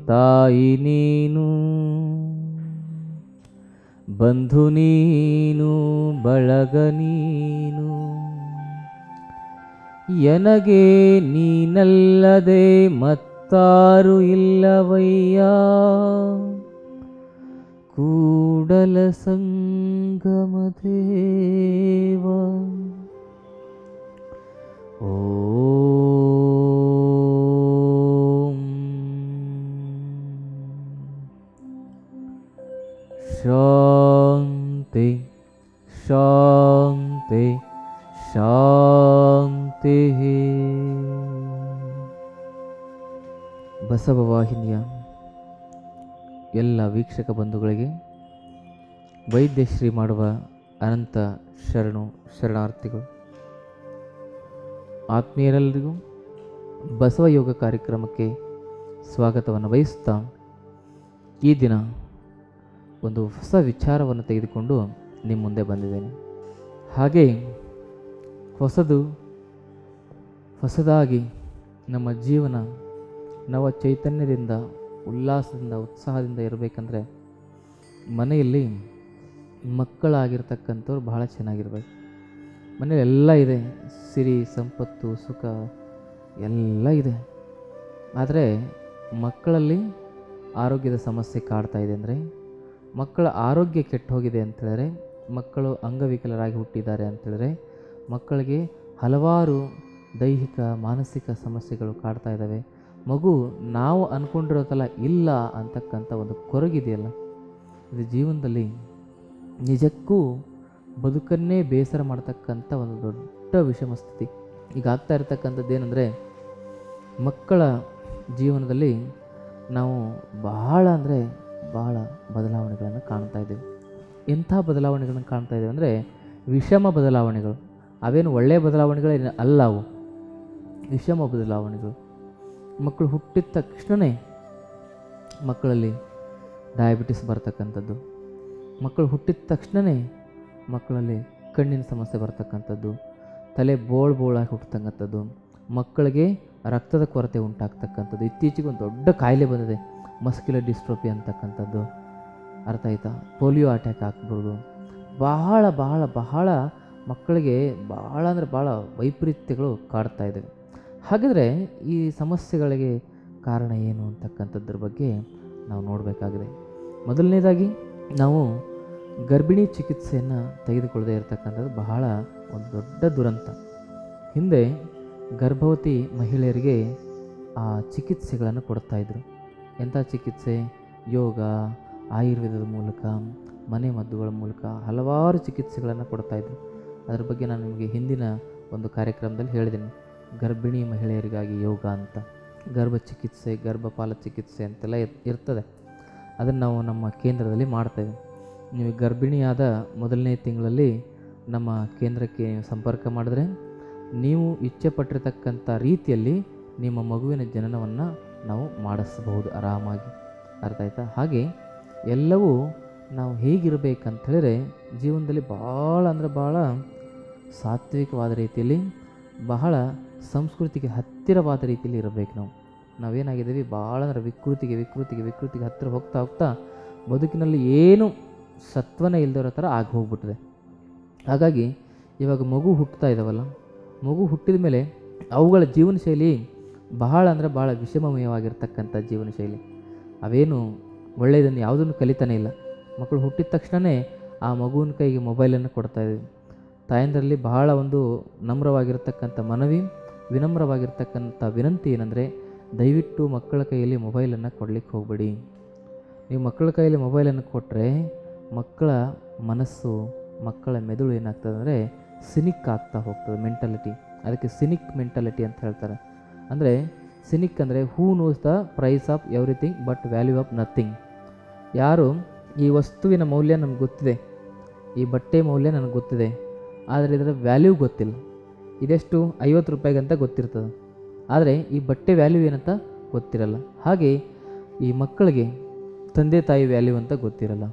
ತಾಯಿ ನೀನು ಬಂಧು ನೀನು ಬಳಗ ನೀನು ಎನಗೆ ನೀನಲ್ಲದೆ ಮತ್ತಾರು ಇಲ್ಲವಯ್ಯ ಕೂಡಲ ಸಂಗಮ ದೇವ ಓಂ ಶಾಂತಿ ಶಾಂತಿ ಶಾಂತಿ ಬಸವವಾಹಿನಿಯ ಎಲ್ಲ ವೀಕ್ಷಕ ಬಂಧುಗಳಿಗೆ ವೈದ್ಯಶ್ರೀ ಮಾಡುವ ಅನಂತ ಶರಣು ಶರಣಾರ್ಥಿಗಳು ಆತ್ಮೀಯರೆಲ್ಲರಿಗೂ ಬಸವ ಯೋಗ ಕಾರ್ಯಕ್ರಮಕ್ಕೆ ಸ್ವಾಗತವನ್ನು ಬಯಸುತ್ತಾ ಈ ದಿನ ಒಂದು ಹೊಸ ವಿಚಾರವನ್ನು ತೆಗೆದುಕೊಂಡು ನಿಮ್ಮ ಮುಂದೆ ಬಂದಿದ್ದೇನೆ ಹಾಗೆ ಹೊಸದು ಹೊಸದಾಗಿ ನಮ್ಮ ಜೀವನ ನವ ಚೈತನ್ಯದಿಂದ ಉಲ್ಲಾಸದಿಂದ ಉತ್ಸಾಹದಿಂದ ಇರಬೇಕಂದ್ರೆ ಮನೆಯಲ್ಲಿ ಮಕ್ಕಳಾಗಿರ್ತಕ್ಕಂಥವ್ರು ಬಹಳ ಚೆನ್ನಾಗಿರ್ಬೇಕು ಮನೇಲಿ ಎಲ್ಲ ಇದೆ ಸಿರಿ ಸಂಪತ್ತು ಸುಖ ಎಲ್ಲ ಇದೆ ಆದರೆ ಮಕ್ಕಳಲ್ಲಿ ಆರೋಗ್ಯದ ಸಮಸ್ಯೆ ಕಾಡ್ತಾ ಇದೆ ಅಂದರೆ ಮಕ್ಕಳ ಆರೋಗ್ಯ ಕೆಟ್ಟು ಹೋಗಿದೆ ಅಂತ ಹೇಳಿದ್ರೆ ಮಕ್ಕಳು ಅಂಗವಿಕಲರಾಗಿ ಹುಟ್ಟಿದ್ದಾರೆ ಅಂತ ಹೇಳಿದ್ರೆ ಮಕ್ಕಳಿಗೆ ಹಲವಾರು ದೈಹಿಕ ಮಾನಸಿಕ ಸಮಸ್ಯೆಗಳು ಕಾಡ್ತಾ ಇದ್ದಾವೆ ಮಗು ನಾವು ಅಂದ್ಕೊಂಡಿರೋದಲ್ಲ ಇಲ್ಲ ಅಂತಕ್ಕಂಥ ಒಂದು ಕೊರಗಿದೆಯಲ್ಲ ಇದು ಜೀವನದಲ್ಲಿ ನಿಜಕ್ಕೂ ಬದುಕನ್ನೇ ಬೇಸರ ಮಾಡ್ತಕ್ಕಂಥ ಒಂದು ದೊಡ್ಡ ವಿಷಮ ಸ್ಥಿತಿ ಈಗ ಆಗ್ತಾ ಇರತಕ್ಕಂಥದ್ದು ಏನಂದರೆ ಮಕ್ಕಳ ಜೀವನದಲ್ಲಿ ನಾವು ಬಹಳ ಅಂದರೆ ಬಹಳ ಬದಲಾವಣೆಗಳನ್ನು ಕಾಣ್ತಾ ಇದ್ದೀವಿ ಎಂಥ ಬದಲಾವಣೆಗಳನ್ನು ಕಾಣ್ತಾ ಇದ್ದೀವಿ ಅಂದರೆ ವಿಷಮ ಬದಲಾವಣೆಗಳು ಅವೇನು ಒಳ್ಳೆಯ ಬದಲಾವಣೆಗಳೇ ಅಲ್ಲ ಅವು ವಿಷಮ ಬದಲಾವಣೆಗಳು ಮಕ್ಕಳು ಹುಟ್ಟಿದ ತಕ್ಷಣವೇ ಮಕ್ಕಳಲ್ಲಿ ಡಯಾಬಿಟಿಸ್ ಬರ್ತಕ್ಕಂಥದ್ದು ಮಕ್ಕಳು ಹುಟ್ಟಿದ ತಕ್ಷಣವೇ ಮಕ್ಕಳಲ್ಲಿ ಕಣ್ಣಿನ ಸಮಸ್ಯೆ ಬರ್ತಕ್ಕಂಥದ್ದು ತಲೆ ಬೋಳ್ ಬೋಳಾಗಿ ಹುಟ್ಟತಕ್ಕಂಥದ್ದು ಮಕ್ಕಳಿಗೆ ರಕ್ತದ ಕೊರತೆ ಉಂಟಾಗ್ತಕ್ಕಂಥದ್ದು ಇತ್ತೀಚೆಗೆ ಒಂದು ದೊಡ್ಡ ಕಾಯಿಲೆ ಬಂದಿದೆ ಮಸ್ಕ್ಯುಲರ್ ಡಿಸ್ಟ್ರೋಪಿ ಅಂತಕ್ಕಂಥದ್ದು ಅರ್ಥ ಆಯ್ತಾ ಪೋಲಿಯೋ ಅಟ್ಯಾಕ್ ಆಗ್ಬೋದು ಬಹಳ ಬಹಳ ಬಹಳ ಮಕ್ಕಳಿಗೆ ಬಹಳ ಅಂದರೆ ಭಾಳ ವೈಪರೀತ್ಯಗಳು ಕಾಡ್ತಾ ಇದ್ದಾವೆ ಹಾಗಾದರೆ ಈ ಸಮಸ್ಯೆಗಳಿಗೆ ಕಾರಣ ಏನು ಅಂತಕ್ಕಂಥದ್ರ ಬಗ್ಗೆ ನಾವು ನೋಡಬೇಕಾಗಿದೆ ಮೊದಲನೇದಾಗಿ ನಾವು ಗರ್ಭಿಣಿ ಚಿಕಿತ್ಸೆಯನ್ನು ತೆಗೆದುಕೊಳ್ಳದೆ ಇರತಕ್ಕಂಥದ್ದು ಬಹಳ ಒಂದು ದೊಡ್ಡ ದುರಂತ ಹಿಂದೆ ಗರ್ಭವತಿ ಮಹಿಳೆಯರಿಗೆ ಆ ಚಿಕಿತ್ಸೆಗಳನ್ನು ಕೊಡ್ತಾಯಿದ್ರು ಎಂಥ ಚಿಕಿತ್ಸೆ ಯೋಗ ಆಯುರ್ವೇದದ ಮೂಲಕ ಮನೆ ಮದ್ದುಗಳ ಮೂಲಕ ಹಲವಾರು ಚಿಕಿತ್ಸೆಗಳನ್ನು ಕೊಡ್ತಾಯಿದ್ರು ಅದ್ರ ಬಗ್ಗೆ ನಾನು ನಿಮಗೆ ಹಿಂದಿನ ಒಂದು ಕಾರ್ಯಕ್ರಮದಲ್ಲಿ ಹೇಳಿದ್ದೀನಿ ಗರ್ಭಿಣಿ ಮಹಿಳೆಯರಿಗಾಗಿ ಯೋಗ ಅಂತ ಗರ್ಭ ಚಿಕಿತ್ಸೆ ಗರ್ಭಪಾಲ ಚಿಕಿತ್ಸೆ ಅಂತೆಲ್ಲ ಇರ್- ಇರ್ತದೆ ಅದನ್ನು ನಾವು ನಮ್ಮ ಕೇಂದ್ರದಲ್ಲಿ ಮಾಡ್ತೇವೆ ನೀವು ಗರ್ಭಿಣಿಯಾದ ಮೊದಲನೇ ತಿಂಗಳಲ್ಲಿ ನಮ್ಮ ಕೇಂದ್ರಕ್ಕೆ ನೀವು ಸಂಪರ್ಕ ಮಾಡಿದ್ರೆ ನೀವು ಇಚ್ಛೆ ಪಟ್ಟಿರ್ತಕ್ಕಂಥ ರೀತಿಯಲ್ಲಿ ನಿಮ್ಮ ಮಗುವಿನ ಜನನವನ್ನು ನಾವು ಮಾಡಿಸಬಹುದು ಆರಾಮಾಗಿ ಅರ್ಥ ಆಯ್ತಾ ಹಾಗೆ ಎಲ್ಲವೂ ನಾವು ಹೇಗಿರಬೇಕಂತ ಹೇಳಿದ್ರೆ ಜೀವನದಲ್ಲಿ ಭಾಳ ಅಂದರೆ ಭಾಳ ಸಾತ್ವಿಕವಾದ ರೀತಿಯಲ್ಲಿ ಬಹಳ ಸಂಸ್ಕೃತಿಗೆ ಹತ್ತಿರವಾದ ರೀತಿಯಲ್ಲಿ ಇರಬೇಕು ನಾವು ನಾವೇನಾಗಿದ್ದೀವಿ ಭಾಳ ಅಂದರೆ ವಿಕೃತಿಗೆ ವಿಕೃತಿಗೆ ವಿಕೃತಿಗೆ ಹತ್ತಿರ ಹೋಗ್ತಾ ಹೋಗ್ತಾ ಬದುಕಿನಲ್ಲಿ ಏನು ಸತ್ವನೇ ಇಲ್ದಿರೋ ಥರ ಆಗಿ ಹೋಗ್ಬಿಟ್ಟಿದೆ ಹಾಗಾಗಿ ಇವಾಗ ಮಗು ಹುಟ್ಟುತ್ತಾ ಇದ್ದಾವಲ್ಲ ಮಗು ಹುಟ್ಟಿದ ಮೇಲೆ ಅವುಗಳ ಜೀವನ ಶೈಲಿ ಬಹಳ ಅಂದರೆ ಭಾಳ ವಿಷಮಮಯವಾಗಿರ್ತಕ್ಕಂಥ ಜೀವನ ಶೈಲಿ ಅವೇನು ಒಳ್ಳೆಯದನ್ನು ಯಾವುದನ್ನು ಕಲಿತಾನೆ ಇಲ್ಲ ಮಕ್ಕಳು ಹುಟ್ಟಿದ ತಕ್ಷಣವೇ ಆ ಮಗುವಿನ ಕೈಗೆ ಮೊಬೈಲನ್ನು ಕೊಡ್ತಾ ಇದ್ದೀವಿ ತಾಯಂದರಲ್ಲಿ ಬಹಳ ಒಂದು ನಮ್ರವಾಗಿರ್ತಕ್ಕಂಥ ಮನವಿ ವಿನಮ್ರವಾಗಿರ್ತಕ್ಕಂಥ ವಿನಂತಿ ಏನಂದರೆ ದಯವಿಟ್ಟು ಮಕ್ಕಳ ಕೈಯಲ್ಲಿ ಮೊಬೈಲನ್ನು ಕೊಡಲಿಕ್ಕೆ ಹೋಗಬೇಡಿ ನೀವು ಮಕ್ಕಳ ಕೈಯಲ್ಲಿ ಮೊಬೈಲನ್ನು ಕೊಟ್ಟರೆ ಮಕ್ಕಳ ಮನಸ್ಸು ಮಕ್ಕಳ ಮೆದುಳು ಏನಾಗ್ತದೆ ಅಂದರೆ ಸಿನಿಕ್ ಆಗ್ತಾ ಹೋಗ್ತದೆ ಮೆಂಟಾಲಿಟಿ ಅದಕ್ಕೆ ಸಿನಿಕ್ ಮೆಂಟಾಲಿಟಿ ಅಂತ ಹೇಳ್ತಾರೆ ಅಂದರೆ ಸಿನಿಕ್ ಅಂದರೆ who knows the price of everything but value of nothing ಯಾರು ಈ ವಸ್ತುವಿನ ಮೌಲ್ಯ ನಮ್ಗೆ ಗೊತ್ತಿದೆ ಈ ಬಟ್ಟೆ ಮೌಲ್ಯ ನನಗೆ ಗೊತ್ತಿದೆ ಆದರೆ ಇದರ ವ್ಯಾಲ್ಯೂ ಗೊತ್ತಿಲ್ಲ ಇದೆಷ್ಟು ಐವತ್ತು ರೂಪಾಯಿಗಂತ ಗೊತ್ತಿರ್ತದೆ ಆದರೆ ಈ ಬಟ್ಟೆ ವ್ಯಾಲ್ಯೂ ಏನಂತ ಗೊತ್ತಿರಲ್ಲ ಹಾಗೆ ಈ ಮಕ್ಕಳಿಗೆ ತಂದೆ ತಾಯಿ ವ್ಯಾಲ್ಯೂ ಅಂತ ಗೊತ್ತಿರಲ್ಲ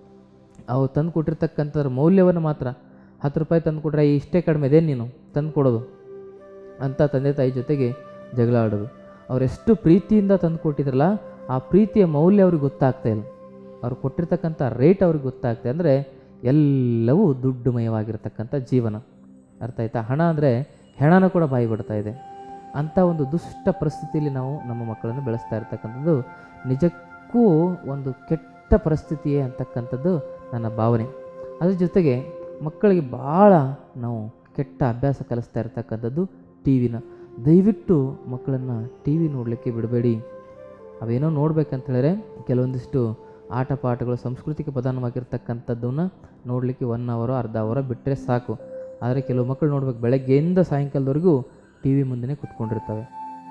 ಅವು ತಂದು ಕೊಟ್ಟಿರ್ತಕ್ಕಂಥದ್ರ ಮೌಲ್ಯವನ್ನು ಮಾತ್ರ ಹತ್ತು ರೂಪಾಯಿ ತಂದು ಕೊಟ್ಟರೆ ಇಷ್ಟೇ ಕಡಿಮೆ ಇದೆ ನೀನು ತಂದು ಕೊಡೋದು ಅಂತ ತಂದೆ ತಾಯಿ ಜೊತೆಗೆ ಜಗಳ ಆಡೋದು ಅವರೆಷ್ಟು ಪ್ರೀತಿಯಿಂದ ತಂದು ಕೊಟ್ಟಿದ್ರಲ್ಲ ಆ ಪ್ರೀತಿಯ ಮೌಲ್ಯ ಅವ್ರಿಗೆ ಗೊತ್ತಾಗ್ತಾ ಇಲ್ಲ ಅವ್ರು ಕೊಟ್ಟಿರ್ತಕ್ಕಂಥ ರೇಟ್ ಅವ್ರಿಗೆ ಗೊತ್ತಾಗ್ತಾ ಅಂದರೆ ಎಲ್ಲವೂ ದುಡ್ಡುಮಯವಾಗಿರ್ತಕ್ಕಂಥ ಜೀವನ ಅರ್ಥ ಆಯ್ತಾ ಹಣ ಅಂದರೆ ಹೆಣನ ಕೂಡ ಬಾಯಿ ಬಿಡ್ತಾ ಇದೆ ಅಂಥ ಒಂದು ದುಷ್ಟ ಪರಿಸ್ಥಿತಿಯಲ್ಲಿ ನಾವು ನಮ್ಮ ಮಕ್ಕಳನ್ನು ಬೆಳೆಸ್ತಾ ಇರ್ತಕ್ಕಂಥದ್ದು ನಿಜಕ್ಕೂ ಒಂದು ಕೆಟ್ಟ ಪರಿಸ್ಥಿತಿಯೇ ಅಂತಕ್ಕಂಥದ್ದು ನನ್ನ ಭಾವನೆ ಅದ್ರ ಜೊತೆಗೆ ಮಕ್ಕಳಿಗೆ ಭಾಳ ನಾವು ಕೆಟ್ಟ ಅಭ್ಯಾಸ ಕಲಿಸ್ತಾ ಇರ್ತಕ್ಕಂಥದ್ದು ಟಿ ವಿನ ದಯವಿಟ್ಟು ಮಕ್ಕಳನ್ನು ಟಿ ವಿ ನೋಡಲಿಕ್ಕೆ ಬಿಡಬೇಡಿ ಅವೇನೋ ನೋಡ್ಬೇಕಂತ ಹೇಳಿದ್ರೆ ಕೆಲವೊಂದಿಷ್ಟು ಆಟ ಪಾಠಗಳು ಸಾಂಸ್ಕೃತಿಕ ಪ್ರಧಾನವಾಗಿರ್ತಕ್ಕಂಥದ್ದನ್ನು ನೋಡಲಿಕ್ಕೆ ಒನ್ ಅವರೋ ಅರ್ಧ ಅವರೋ ಬಿಟ್ಟರೆ ಸಾಕು ಆದರೆ ಕೆಲವು ಮಕ್ಕಳು ನೋಡ್ಬೇಕು ಬೆಳಗ್ಗೆಯಿಂದ ಸಾಯಂಕಾಲದವರೆಗೂ ಟಿ ವಿ ಮುಂದೆನೇ ಕುತ್ಕೊಂಡಿರ್ತವೆ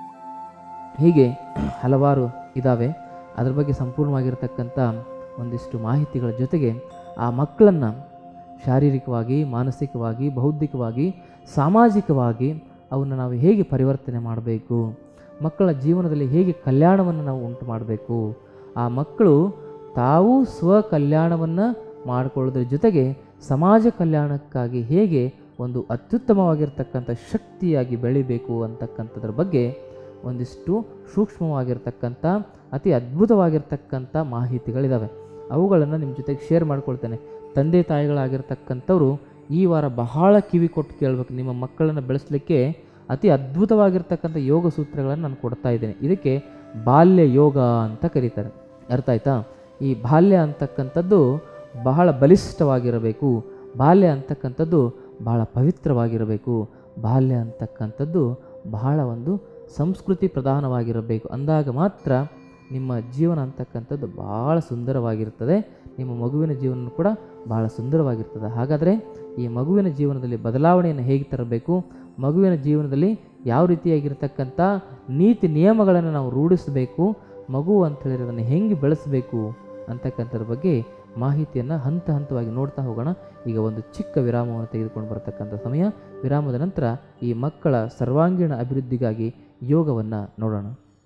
ಹೀಗೆ ಹಲವಾರು ಇದ್ದಾವೆ ಅದ್ರ ಬಗ್ಗೆ ಸಂಪೂರ್ಣವಾಗಿರ್ತಕ್ಕಂಥ ಒಂದಿಷ್ಟು ಮಾಹಿತಿಗಳ ಜೊತೆಗೆ ಆ ಮಕ್ಕಳನ್ನು ಶಾರೀರಿಕವಾಗಿ ಮಾನಸಿಕವಾಗಿ ಬೌದ್ಧಿಕವಾಗಿ ಸಾಮಾಜಿಕವಾಗಿ ಅವನ್ನ ನಾವು ಹೇಗೆ ಪರಿವರ್ತನೆ ಮಾಡಬೇಕು ಮಕ್ಕಳ ಜೀವನದಲ್ಲಿ ಹೇಗೆ ಕಲ್ಯಾಣವನ್ನು ನಾವು ಉಂಟು ಮಾಡಬೇಕು ಆ ಮಕ್ಕಳು ತಾವು ಸ್ವ ಕಲ್ಯಾಣವನ್ನು ಮಾಡಿಕೊಳ್ಳೋದ್ರ ಜೊತೆಗೆ ಸಮಾಜ ಕಲ್ಯಾಣಕ್ಕಾಗಿ ಹೇಗೆ ಒಂದು ಅತ್ಯುತ್ತಮವಾಗಿರ್ತಕ್ಕಂಥ ಶಕ್ತಿಯಾಗಿ ಬೆಳಿಬೇಕು ಅಂತಕ್ಕಂಥದ್ರ ಬಗ್ಗೆ ಒಂದಿಷ್ಟು ಸೂಕ್ಷ್ಮವಾಗಿರ್ತಕ್ಕಂಥ ಅತಿ ಅದ್ಭುತವಾಗಿರ್ತಕ್ಕಂಥ ಮಾಹಿತಿಗಳಿದ್ದಾವೆ ಅವುಗಳನ್ನು ನಿಮ್ಮ ಜೊತೆಗೆ ಶೇರ್ ಮಾಡ್ಕೊಳ್ತೇನೆ ತಂದೆ ತಾಯಿಗಳಾಗಿರ್ತಕ್ಕಂಥವ್ರು ಈ ವಾರ ಬಹಳ ಕಿವಿ ಕೊಟ್ಟು ಕೇಳಬೇಕು ನಿಮ್ಮ ಮಕ್ಕಳನ್ನು ಬೆಳೆಸಲಿಕ್ಕೆ ಅತಿ ಅದ್ಭುತವಾಗಿರ್ತಕ್ಕಂಥ ಯೋಗ ಸೂತ್ರಗಳನ್ನು ನಾನು ಕೊಡ್ತಾ ಇದ್ದೇನೆ ಇದಕ್ಕೆ ಬಾಲ್ಯ ಯೋಗ ಅಂತ ಕರೀತಾರೆ ಅರ್ಥ ಆಯ್ತಾ ಈ ಬಾಲ್ಯ ಅಂತಕ್ಕಂಥದ್ದು ಬಹಳ ಬಲಿಷ್ಠವಾಗಿರಬೇಕು ಬಾಲ್ಯ ಅಂತಕ್ಕಂಥದ್ದು ಬಹಳ ಪವಿತ್ರವಾಗಿರಬೇಕು ಬಾಲ್ಯ ಅಂತಕ್ಕಂಥದ್ದು ಬಹಳ ಒಂದು ಸಂಸ್ಕೃತಿ ಪ್ರಧಾನವಾಗಿರಬೇಕು ಅಂದಾಗ ಮಾತ್ರ ನಿಮ್ಮ ಜೀವನ ಅಂತಕ್ಕಂಥದ್ದು ಭಾಳ ಸುಂದರವಾಗಿರ್ತದೆ ನಿಮ್ಮ ಮಗುವಿನ ಜೀವನ ಕೂಡ ಬಹಳ ಸುಂದರವಾಗಿರ್ತದೆ ಹಾಗಾದರೆ ಈ ಮಗುವಿನ ಜೀವನದಲ್ಲಿ ಬದಲಾವಣೆಯನ್ನು ಹೇಗೆ ತರಬೇಕು ಮಗುವಿನ ಜೀವನದಲ್ಲಿ ಯಾವ ರೀತಿಯಾಗಿರ್ತಕ್ಕಂಥ ನೀತಿ ನಿಯಮಗಳನ್ನು ನಾವು ರೂಢಿಸಬೇಕು ಮಗು ಅಂತ ಹೇಳಿದ್ರೆ ಅದನ್ನು ಹೆಂಗೆ ಬೆಳೆಸಬೇಕು ಅಂತಕ್ಕಂಥದ್ರ ಬಗ್ಗೆ ಮಾಹಿತಿಯನ್ನು ಹಂತ ಹಂತವಾಗಿ ನೋಡ್ತಾ ಹೋಗೋಣ ಈಗ ಒಂದು ಚಿಕ್ಕ ವಿರಾಮವನ್ನು ತೆಗೆದುಕೊಂಡು ಬರತಕ್ಕಂಥ ಸಮಯ ವಿರಾಮದ ನಂತರ ಈ ಮಕ್ಕಳ ಸರ್ವಾಂಗೀಣ ಅಭಿವೃದ್ಧಿಗಾಗಿ ಯೋಗವನ್ನು ನೋಡೋಣ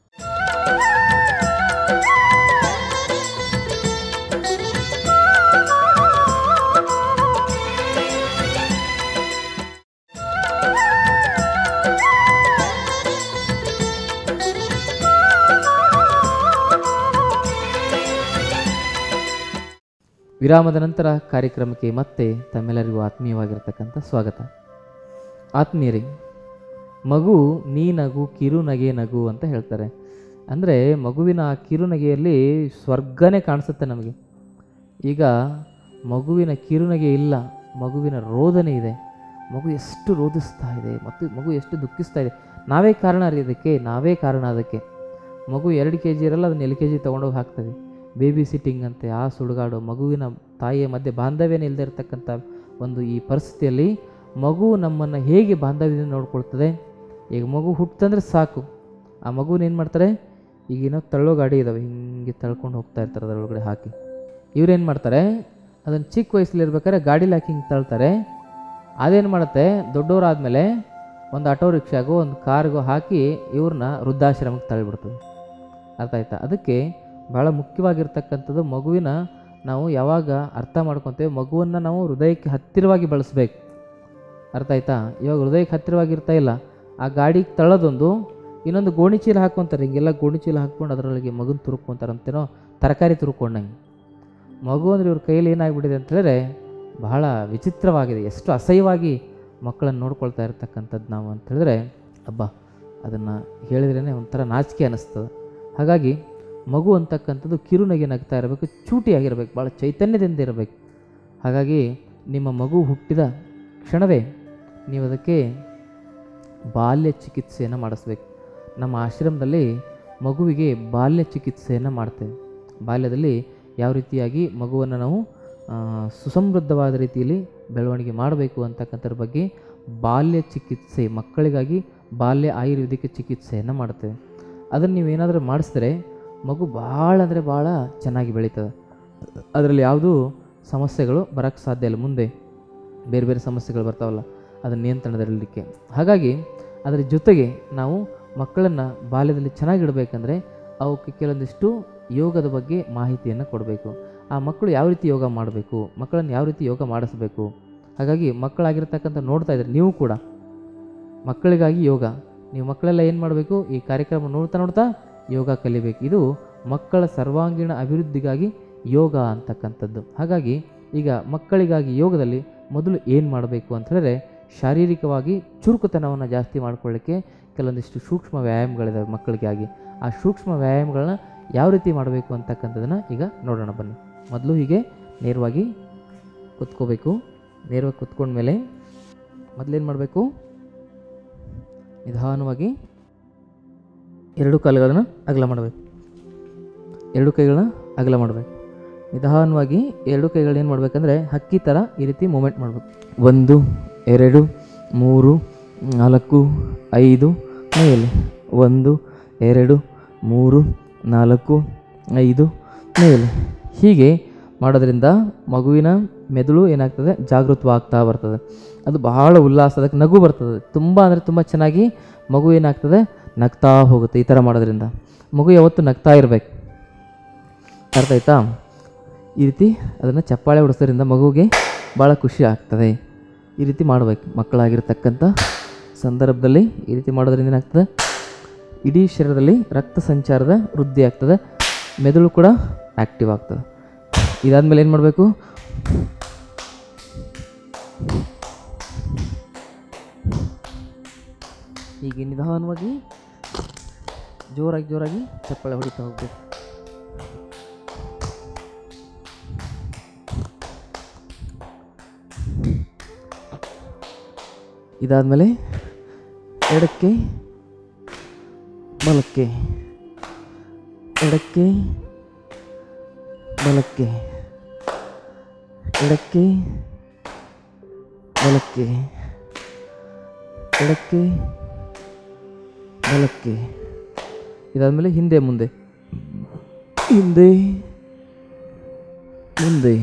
ವಿರಾಮದ ನಂತರ ಕಾರ್ಯಕ್ರಮಕ್ಕೆ ಮತ್ತೆ ತಮ್ಮೆಲ್ಲರಿಗೂ ಆತ್ಮೀಯವಾಗಿರ್ತಕ್ಕಂಥ ಸ್ವಾಗತ ಆತ್ಮೀಯರೇ ಮಗು ನೀ ನಗು ಕಿರು ನಗೆ ನಗು ಅಂತ ಹೇಳ್ತಾರೆ ಅಂದರೆ ಮಗುವಿನ ಆ ಕಿರುನಗೆಯಲ್ಲಿ ಸ್ವರ್ಗನೇ ಕಾಣಿಸುತ್ತೆ ನಮಗೆ ಈಗ ಮಗುವಿನ ಕಿರುನಗೆ ಇಲ್ಲ ಮಗುವಿನ ರೋದನೆ ಇದೆ ಮಗು ಎಷ್ಟು ರೋಧಿಸ್ತಾ ಇದೆ ಮತ್ತು ಮಗು ಎಷ್ಟು ದುಃಖಿಸ್ತಾ ಇದೆ ನಾವೇ ಕಾರಣ ರೀ ಅದಕ್ಕೆ ನಾವೇ ಕಾರಣ ಅದಕ್ಕೆ ಮಗು ಎರಡು ಕೆ ಜಿ ಇರಲ್ಲ ಅದನ್ನ ಎಲ್ ಕೆ ಜಿ ತೊಗೊಂಡೋಗಿ ಹಾಕ್ತದೆ ಬೇಬಿ ಸಿಟ್ಟಿಂಗ್ ಅಂತೆ ಆ ಸುಡುಗಾಡು ಮಗುವಿನ ತಾಯಿಯ ಮಧ್ಯೆ ಬಾಂಧವ್ಯನೇ ಇಲ್ಲದೆ ಇರತಕ್ಕಂಥ ಒಂದು ಈ ಪರಿಸ್ಥಿತಿಯಲ್ಲಿ ಮಗು ನಮ್ಮನ್ನು ಹೇಗೆ ಬಾಂಧವ್ಯದಿಂದ ನೋಡ್ಕೊಳ್ತದೆ ಈಗ ಮಗು ಹುಟ್ಟಂದ್ರೆ ಸಾಕು ಆ ಮಗುನ ಏನು ಮಾಡ್ತಾರೆ ಈಗೇನೋ ತಳ್ಳೋ ಗಾಡಿ ಇದ್ದಾವೆ ಹಿಂಗೆ ತಳ್ಕೊಂಡು ಹೋಗ್ತಾ ಇರ್ತಾರೆ ಅದರೊಳಗಡೆ ಹಾಕಿ ಇವ್ರೇನು ಮಾಡ್ತಾರೆ ಅದನ್ನು ಚಿಕ್ಕ ವಯಸ್ಸಲ್ಲಿ ಇರ್ಬೇಕಾದ್ರೆ ಗಾಡೀಲಿ ಹಾಕಿ ಹಿಂಗೆ ತಳ್ತಾರೆ ಅದೇನು ಮಾಡುತ್ತೆ ದೊಡ್ಡವರಾದಮೇಲೆ ಒಂದು ಆಟೋ ರಿಕ್ಷಾಗೋ ಒಂದು ಕಾರ್ಗೋ ಹಾಕಿ ಇವ್ರನ್ನ ವೃದ್ಧಾಶ್ರಮಕ್ಕೆ ತಳ್ಳಿಬಿಡ್ತದೆ ಅರ್ಥ ಆಯ್ತಾ ಅದಕ್ಕೆ ಭಾಳ ಮುಖ್ಯವಾಗಿರ್ತಕ್ಕಂಥದ್ದು ಮಗುವಿನ ನಾವು ಯಾವಾಗ ಅರ್ಥ ಮಾಡ್ಕೊತೇವೆ ಮಗುವನ್ನು ನಾವು ಹೃದಯಕ್ಕೆ ಹತ್ತಿರವಾಗಿ ಬಳಸಬೇಕು ಅರ್ಥ ಆಯ್ತಾ ಇವಾಗ ಹೃದಯಕ್ಕೆ ಹತ್ತಿರವಾಗಿರ್ತಾ ಇಲ್ಲ ಆ ಗಾಡಿಗೆ ತಳ್ಳೋದೊಂದು ಇನ್ನೊಂದು ಗೋಣಿ ಚೀಲ ಹಾಕ್ಕೊಂತಾರೆ ಹಿಂಗೆಲ್ಲ ಗೋಣಿ ಚೀಲ ಹಾಕ್ಕೊಂಡು ಅದರೊಳಗೆ ಮಗುನ ತುರುಕ್ಕೊಂತಾರೆ ಅಂತೇನೋ ತರಕಾರಿ ತುರುಕೊಂಡಂಗೆ ಮಗು ಅಂದರೆ ಇವ್ರ ಕೈಯಲ್ಲಿ ಏನಾಗ್ಬಿಟ್ಟಿದೆ ಅಂತ ಹೇಳಿದ್ರೆ ಬಹಳ ವಿಚಿತ್ರವಾಗಿದೆ ಎಷ್ಟು ಅಸಹ್ಯವಾಗಿ ಮಕ್ಕಳನ್ನು ನೋಡ್ಕೊಳ್ತಾ ಇರ್ತಕ್ಕಂಥದ್ದು ನಾವು ಅಂತ ಹೇಳಿದ್ರೆ ಹಬ್ಬ ಅದನ್ನು ಹೇಳಿದ್ರೇ ಒಂಥರ ನಾಚಿಕೆ ಅನ್ನಿಸ್ತದೆ ಹಾಗಾಗಿ ಮಗು ಅಂತಕ್ಕಂಥದ್ದು ಕಿರುನಗೆ ನಗ್ತಾ ಇರಬೇಕು ಚೂಟಿಯಾಗಿರ್ಬೇಕು ಭಾಳ ಚೈತನ್ಯದಿಂದ ಇರಬೇಕು ಹಾಗಾಗಿ ನಿಮ್ಮ ಮಗು ಹುಟ್ಟಿದ ಕ್ಷಣವೇ ನೀವು ಅದಕ್ಕೆ ಬಾಲ್ಯ ಚಿಕಿತ್ಸೆಯನ್ನು ಮಾಡಿಸ್ಬೇಕು ನಮ್ಮ ಆಶ್ರಮದಲ್ಲಿ ಮಗುವಿಗೆ ಬಾಲ್ಯ ಚಿಕಿತ್ಸೆಯನ್ನು ಮಾಡ್ತೇವೆ ಬಾಲ್ಯದಲ್ಲಿ ಯಾವ ರೀತಿಯಾಗಿ ಮಗುವನ್ನು ನಾವು ಆ, ಸುಸಮೃದ್ಧವಾದ ರೀತಿಯಲ್ಲಿ ಬೆಳವಣಿಗೆ ಮಾಡಬೇಕು ಅಂತಕ್ಕಂಥದ್ರ ಬಗ್ಗೆ ಬಾಲ್ಯ ಚಿಕಿತ್ಸೆ ಮಕ್ಕಳಿಗಾಗಿ ಬಾಲ್ಯ ಆಯುರ್ವೇದಿಕ ಚಿಕಿತ್ಸೆಯನ್ನು ಮಾಡ್ತೇವೆ ಅದನ್ನು ನೀವೇನಾದರೂ ಮಾಡಿಸಿದ್ರೆ ಮಗು ಭಾಳ ಅಂದರೆ ಭಾಳ ಚೆನ್ನಾಗಿ ಬೆಳೀತದೆ ಅದರಲ್ಲಿ ಯಾವುದೂ ಸಮಸ್ಯೆಗಳು ಬರೋಕ್ಕೆ ಸಾಧ್ಯ ಇಲ್ಲ ಮುಂದೆ ಬೇರೆ ಬೇರೆ ಸಮಸ್ಯೆಗಳು ಬರ್ತಾವಲ್ಲ ಅದನ್ನು ನಿಯಂತ್ರಣದಲ್ಲಿಡಲಿಕ್ಕೆ ಹಾಗಾಗಿ ಅದರ ಜೊತೆಗೆ ನಾವು ಮಕ್ಕಳನ್ನು ಬಾಲ್ಯದಲ್ಲಿ ಚೆನ್ನಾಗಿಡಬೇಕಂದ್ರೆ ಅವಕ್ಕೆ ಕೆಲವೊಂದಿಷ್ಟು ಯೋಗದ ಬಗ್ಗೆ ಮಾಹಿತಿಯನ್ನು ಕೊಡಬೇಕು ಆ ಮಕ್ಕಳು ಯಾವ ರೀತಿ ಯೋಗ ಮಾಡಬೇಕು ಮಕ್ಕಳನ್ನು ಯಾವ ರೀತಿ ಯೋಗ ಮಾಡಿಸ್ಬೇಕು ಹಾಗಾಗಿ ಮಕ್ಕಳಾಗಿರ್ತಕ್ಕಂಥ ನೋಡ್ತಾ ಇದ್ದಾರೆ ನೀವು ಕೂಡ ಮಕ್ಕಳಿಗಾಗಿ ಯೋಗ ನೀವು ಮಕ್ಕಳೆಲ್ಲ ಏನು ಮಾಡಬೇಕು ಈ ಕಾರ್ಯಕ್ರಮ ನೋಡ್ತಾ ನೋಡ್ತಾ ಯೋಗ ಕಲಿಬೇಕು ಇದು ಮಕ್ಕಳ ಸರ್ವಾಂಗೀಣ ಅಭಿವೃದ್ಧಿಗಾಗಿ ಯೋಗ ಅಂತಕ್ಕಂಥದ್ದು ಹಾಗಾಗಿ ಈಗ ಮಕ್ಕಳಿಗಾಗಿ ಯೋಗದಲ್ಲಿ ಮೊದಲು ಏನು ಮಾಡಬೇಕು ಅಂತ ಹೇಳಿದ್ರೆ ಶಾರೀರಿಕವಾಗಿ ಚುರುಕುತನವನ್ನು ಜಾಸ್ತಿ ಮಾಡ್ಕೊಳ್ಳಿಕ್ಕೆ ಕೆಲವೊಂದಿಷ್ಟು ಸೂಕ್ಷ್ಮ ವ್ಯಾಯಾಮಗಳಿದಾವೆ ಮಕ್ಕಳಿಗಾಗಿ ಆ ಸೂಕ್ಷ್ಮ ವ್ಯಾಯಾಮಗಳನ್ನ ಯಾವ ರೀತಿ ಮಾಡಬೇಕು ಅಂತಕ್ಕಂಥದ್ದನ್ನು ಈಗ ನೋಡೋಣ ಬನ್ನಿ ಮೊದಲು ಹೀಗೆ ನೇರವಾಗಿ ಕುತ್ಕೋಬೇಕು ನೇರವಾಗಿ ಕುತ್ಕೊಂಡ್ಮೇಲೆ ಮೊದಲೇನು ಮಾಡಬೇಕು ನಿಧಾನವಾಗಿ ಎರಡು ಕಾಲುಗಳನ್ನು ಅಗಲ ಮಾಡಬೇಕು ಎರಡು ಕೈಗಳನ್ನ ಅಗಲ ಮಾಡಬೇಕು ನಿಧಾನವಾಗಿ ಎರಡು ಕೈಗಳನ್ನ ಏನು ಮಾಡಬೇಕಂದ್ರೆ ಹಕ್ಕಿ ಥರ ಈ ರೀತಿ ಮೂಮೆಂಟ್ ಮಾಡಬೇಕು ಒಂದು ಎರಡು ಮೂರು ನಾಲ್ಕು ಐದು ಮೇಲೆ ಒಂದು ಎರಡು ಮೂರು ನಾಲ್ಕು ಐದು ಮೇಲೆ ಹೀಗೆ ಮಾಡೋದ್ರಿಂದ ಮಗುವಿನ ಮೆದುಳು ಏನಾಗ್ತದೆ ಜಾಗೃತವಾಗ್ತಾ ಬರ್ತದೆ ಅದು ಬಹಳ ಉಲ್ಲಾಸ ಅದಕ್ಕೆ ನಗು ಬರ್ತದೆ ತುಂಬ ಅಂದರೆ ತುಂಬ ಚೆನ್ನಾಗಿ ಮಗು ಏನಾಗ್ತದೆ ನಗ್ತಾ ಹೋಗುತ್ತೆ ಈ ಥರ ಮಾಡೋದ್ರಿಂದ ಮಗು ಯಾವತ್ತು ನಗ್ತಾ ಇರಬೇಕು ಅರ್ಥ ಆಯ್ತಾ ಈ ರೀತಿ ಅದನ್ನು ಚಪ್ಪಾಳೆ ಹೊಡಿಸೋದ್ರಿಂದ ಮಗುವಿಗೆ ಭಾಳ ಖುಷಿ ಆಗ್ತದೆ ಈ ರೀತಿ ಮಾಡಬೇಕು ಮಕ್ಕಳಾಗಿರ್ತಕ್ಕಂಥ ಸಂದರ್ಭದಲ್ಲಿ ಈ ರೀತಿ ಮಾಡೋದ್ರಿಂದ ಏನಾಗ್ತದೆ ಇಡೀ ಶರೀರದಲ್ಲಿ ರಕ್ತ ಸಂಚಾರದ ವೃದ್ಧಿ ಆಗ್ತದೆ ಮೆದುಳು ಕೂಡ ಆ್ಯಕ್ಟಿವ್ ಆಗ್ತದೆ ಇದಾದಮೇಲೆ ಏನು ಮಾಡಬೇಕು ಹೀಗೆ ನಿಧಾನವಾಗಿ ಜೋರಾಗಿ ಜೋರಾಗಿ ಚಪ್ಪಾಳೆ ಹೊಡಿತಾ ಹೋಗ್ಬೇಕು ಇದಾದಮೇಲೆ ಎಡಕ್ಕೆ ಬಲಕ್ಕೆ ಎಡಕ್ಕೆ ಬಲಕ್ಕೆ ಎಡಕ್ಕೆ ಬಲಕ್ಕೆ ಎಡಕ್ಕೆ ಬಲಕ್ಕೆ ಇದಾದಮೇಲೆ ಹಿಂದೆ ಮುಂದೆ ಹಿಂದೆ ಮುಂದೆ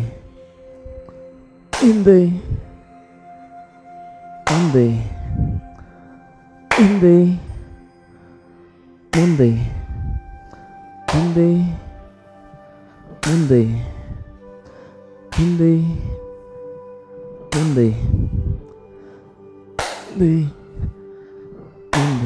ಹಿಂದೆ ಮುಂದೆ ಹಿಂದೆ ಮುಂದೆ ಹಿಂದೆ ಮುಂದೆ ಹಿಂದೆ ಮುಂದೆ ಹಿಂದೆ ಮುಂದೆ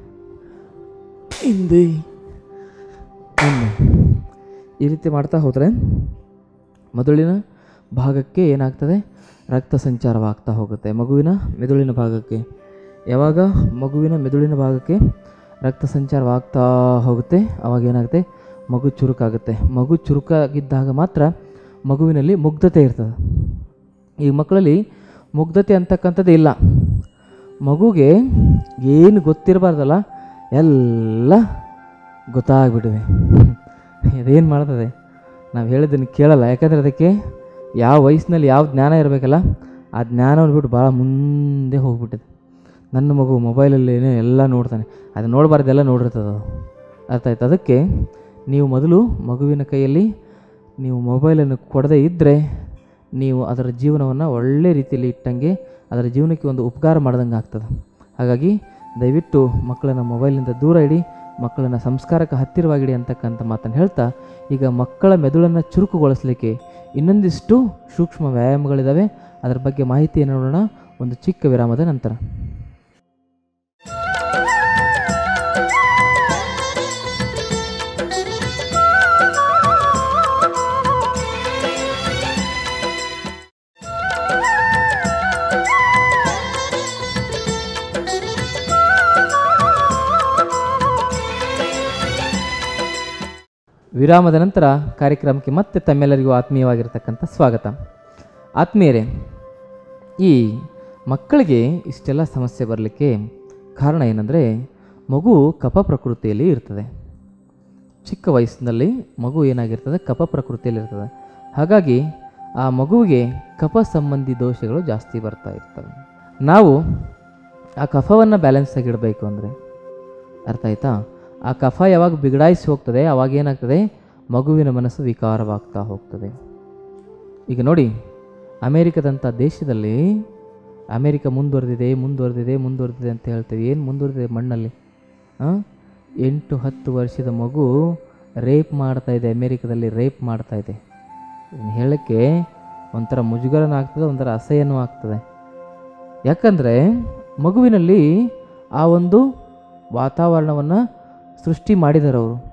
ಹಿಂದೆ ಮುಂದೆ ಈ ರೀತಿ ಮಾಡ್ತಾ ಹೋದರೆ ಮೊದಲಿನ ಭಾಗಕ್ಕೆ ಏನಾಗ್ತದೆ ರಕ್ತ ಸಂಚಾರವಾಗ್ತಾ ಹೋಗುತ್ತೆ ಮಗುವಿನ ಮೆದುಳಿನ ಭಾಗಕ್ಕೆ ಯಾವಾಗ ಮಗುವಿನ ಮೆದುಳಿನ ಭಾಗಕ್ಕೆ ರಕ್ತ ಸಂಚಾರವಾಗ್ತಾ ಹೋಗುತ್ತೆ ಅವಾಗ ಏನಾಗುತ್ತೆ ಮಗು ಚುರುಕಾಗುತ್ತೆ ಮಗು ಚುರುಕಾಗಿದ್ದಾಗ ಮಾತ್ರ ಮಗುವಿನಲ್ಲಿ ಮುಗ್ಧತೆ ಇರ್ತದೆ ಈ ಮಕ್ಕಳಲ್ಲಿ ಮುಗ್ಧತೆ ಅಂತಕ್ಕಂಥದ್ದು ಇಲ್ಲ ಮಗುಗೆ ಏನು ಗೊತ್ತಿರಬಾರ್ದಲ್ಲ ಎಲ್ಲ ಗೊತ್ತಾಗ್ಬಿಟ್ಟಿದೆ ಇದೇನು ಮಾಡ್ತದೆ ನಾವು ಹೇಳಿದ್ದನ್ನು ಕೇಳಲ್ಲ ಯಾಕಂದರೆ ಅದಕ್ಕೆ ಯಾವ ವಯಸ್ಸಿನಲ್ಲಿ ಯಾವ ಜ್ಞಾನ ಇರಬೇಕಲ್ಲ ಆ ಜ್ಞಾನವನ್ನು ಬಿಟ್ಟು ಭಾಳ ಮುಂದೆ ಹೋಗ್ಬಿಟ್ಟಿದೆ ನನ್ನ ಮಗು ಮೊಬೈಲಲ್ಲಿ ಏನೋ ಎಲ್ಲ ನೋಡ್ತಾನೆ ಅದು ನೋಡಬಾರ್ದೆಲ್ಲ ನೋಡಿರ್ತದೆ ಅದು ಅರ್ಥ ಆಯ್ತು ಅದಕ್ಕೆ ನೀವು ಮೊದಲು ಮಗುವಿನ ಕೈಯಲ್ಲಿ ನೀವು ಮೊಬೈಲನ್ನು ಕೊಡದೇ ಇದ್ದರೆ ನೀವು ಅದರ ಜೀವನವನ್ನು ಒಳ್ಳೆ ರೀತಿಯಲ್ಲಿ ಇಟ್ಟಂಗೆ ಅದರ ಜೀವನಕ್ಕೆ ಒಂದು ಉಪಕಾರ ಮಾಡ್ದಂಗೆ ಆಗ್ತದೆ ಹಾಗಾಗಿ ದಯವಿಟ್ಟು ಮಕ್ಕಳನ್ನು ಮೊಬೈಲಿಂದ ದೂರ ಇಡಿ ಮಕ್ಕಳನ್ನು ಸಂಸ್ಕಾರಕ್ಕೆ ಹತ್ತಿರವಾಗಿಡಿ ಅಂತಕ್ಕಂಥ ಮಾತನ್ನು ಹೇಳ್ತಾ ಈಗ ಮಕ್ಕಳ ಮೆದುಳನ್ನು ಚುರುಕುಗೊಳಿಸಲಿಕ್ಕೆ ಇನ್ನೊಂದಿಷ್ಟು ಸೂಕ್ಷ್ಮ ವ್ಯಾಯಾಮಗಳಿದ್ದಾವೆ ಅದರ ಬಗ್ಗೆ ಮಾಹಿತಿಯನ್ನು ನೋಡೋಣ ಒಂದು ಚಿಕ್ಕ ವಿರಾಮದ ನಂತರ ವಿರಾಮದ ನಂತರ ಕಾರ್ಯಕ್ರಮಕ್ಕೆ ಮತ್ತೆ ತಮ್ಮೆಲ್ಲರಿಗೂ ಆತ್ಮೀಯವಾಗಿರ್ತಕ್ಕಂಥ ಸ್ವಾಗತ ಆತ್ಮೀಯರೇ ಈ ಮಕ್ಕಳಿಗೆ ಇಷ್ಟೆಲ್ಲ ಸಮಸ್ಯೆ ಬರಲಿಕ್ಕೆ ಕಾರಣ ಏನಂದರೆ ಮಗು ಕಫ ಪ್ರಕೃತಿಯಲ್ಲಿ ಇರ್ತದೆ ಚಿಕ್ಕ ವಯಸ್ಸಿನಲ್ಲಿ ಮಗು ಏನಾಗಿರ್ತದೆ ಕಫ ಪ್ರಕೃತಿಯಲ್ಲಿ ಇರ್ತದೆ ಹಾಗಾಗಿ ಆ ಮಗುವಿಗೆ ಕಫ ಸಂಬಂಧಿ ದೋಷಗಳು ಜಾಸ್ತಿ ಬರ್ತಾ ಇರ್ತವೆ ನಾವು ಆ ಕಫವನ್ನು ಬ್ಯಾಲೆನ್ಸ್ ಆಗಿಡಬೇಕು ಅಂದರೆ ಅರ್ಥ ಆಯ್ತಾ ಆ ಕಫ ಯಾವಾಗ ಬಿಗಡಾಯಿಸಿ ಹೋಗ್ತದೆ ಅವಾಗ ಏನಾಗ್ತದೆ ಮಗುವಿನ ಮನಸ್ಸು ವಿಕಾರವಾಗ್ತಾ ಹೋಗ್ತದೆ ಈಗ ನೋಡಿ ಅಮೇರಿಕದಂಥ ದೇಶದಲ್ಲಿ ಅಮೇರಿಕ ಮುಂದುವರೆದಿದೆ ಮುಂದುವರೆದಿದೆ ಮುಂದುವರೆದಿದೆ ಅಂತ ಹೇಳ್ತೀವಿ ಏನು ಮುಂದುವರೆದಿದೆ ಮಣ್ಣಲ್ಲಿ ಆ? ಎಂಟು ಹತ್ತು ವರ್ಷದ ಮಗು ರೇಪ್ ಮಾಡ್ತಾ ಇದೆ ಅಮೇರಿಕದಲ್ಲಿ ರೇಪ್ ಮಾಡ್ತಾ ಇದೆ ಇದನ್ನ ಹೇಳೋಕ್ಕೆ ಒಂಥರ ಮುಜುಗರನೂ ಆಗ್ತದೆ ಒಂಥರ ಅಸಹ್ಯನೂ ಆಗ್ತದೆ ಯಾಕಂದರೆ ಮಗುವಿನಲ್ಲಿ ಆ ಒಂದು ವಾತಾವರಣವನ್ನು ಸೃಷ್ಟಿ ಮಾಡಿದ್ದಾರೆ ಅವರು